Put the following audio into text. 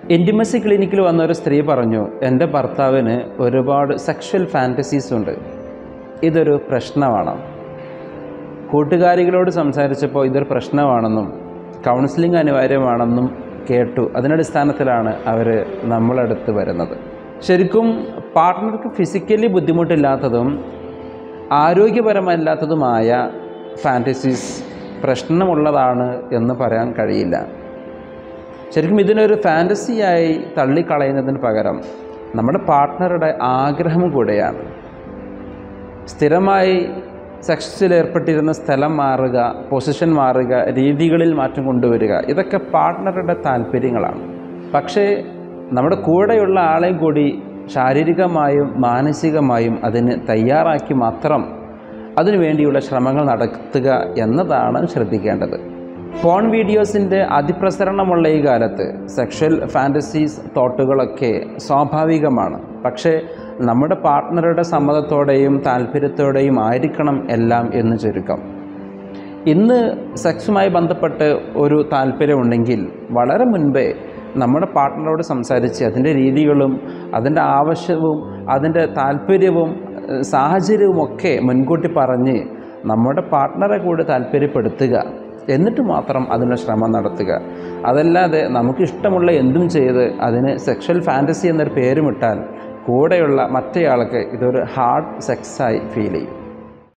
intimacy ക്ലിനിക്കിൽ വന്ന ഒരു സ്ത്രീ പറഞ്ഞു എൻ്റെ ഭർത്താവിന് ഒരുപാട് സെക്ഷൽ ഫാൻറ്റസീസ് ഉണ്ട് ഇതൊരു പ്രശ്നമാണ് കൂട്ടുകാരികളോട് സംസാരിച്ചപ്പോൾ ഇതൊരു പ്രശ്നമാണെന്നും കൗൺസിലിംഗ് അനിവാര്യമാണെന്നും കേട്ടു അതിനടിസ്ഥാനത്തിലാണ് അവർ നമ്മളടുത്ത് വരുന്നത് ശരിക്കും പാർട്ട്ണർക്ക് ഫിസിക്കലി ബുദ്ധിമുട്ടില്ലാത്തതും ആരോഗ്യപരമല്ലാത്തതുമായ ഫാൻറ്റസീസ് പ്രശ്നമുള്ളതാണ് എന്ന് പറയാൻ കഴിയില്ല ശരിക്കും ഇതിനൊരു ഫാൻറ്റസിയായി തള്ളിക്കളയുന്നതിന് പകരം നമ്മുടെ പാർട്ട്ണറുടെ ആഗ്രഹം കൂടെയാണ് സ്ഥിരമായി സെക്സിൽ ഏർപ്പെട്ടിരുന്ന സ്ഥലം മാറുക പൊസിഷൻ മാറുക രീതികളിൽ മാറ്റം കൊണ്ടുവരിക ഇതൊക്കെ പാർട്ട്ണറുടെ താല്പര്യങ്ങളാണ് പക്ഷേ നമ്മുടെ കൂടെയുള്ള ആളെയും കൂടി ശാരീരികമായും മാനസികമായും അതിന് തയ്യാറാക്കി മാത്രം അതിനു വേണ്ടിയുള്ള ശ്രമങ്ങൾ നടത്തുക എന്നതാണ് ശ്രദ്ധിക്കേണ്ടത് ഫോൺ വീഡിയോസിൻ്റെ അതിപ്രസരണമുള്ള ഈ കാലത്ത് സെക്ഷൽ ഫാൻറ്റസീസ് തോട്ടുകളൊക്കെ സ്വാഭാവികമാണ് പക്ഷേ നമ്മുടെ പാർട്ട്ണറുടെ സമ്മതത്തോടെയും താല്പര്യത്തോടെയും ആയിരിക്കണം എല്ലാം എന്ന് ചുരുക്കം ഇന്ന് സെക്സുമായി ബന്ധപ്പെട്ട് ഒരു താല്പര്യമുണ്ടെങ്കിൽ വളരെ മുൻപേ നമ്മുടെ പാർട്ട്ണറോട് സംസാരിച്ച് അതിൻ്റെ രീതികളും അതിൻ്റെ ആവശ്യവും അതിൻ്റെ താല്പര്യവും ഏഹ്, സാഹചര്യവുമൊക്കെ മുൻകൂട്ടി പറഞ്ഞ് നമ്മുടെ പാർട്ട്ണറെ കൂടി താല്പര്യപ്പെടുത്തുക എന്നിട്ട് മാത്രം അതിനുള്ള ശ്രമം നടത്തുക അതല്ലാതെ നമുക്കിഷ്ടമുള്ള എന്തും ചെയ്ത് അതിന് സെക്ഷൽ ഫാൻറ്റസി എന്നൊരു പേരുമിട്ടാൽ കൂടെയുള്ള മറ്റേയാൾക്ക് ഇതൊരു ഹാർഡ് സെക്സായി ഫീൽ ചെയ്യും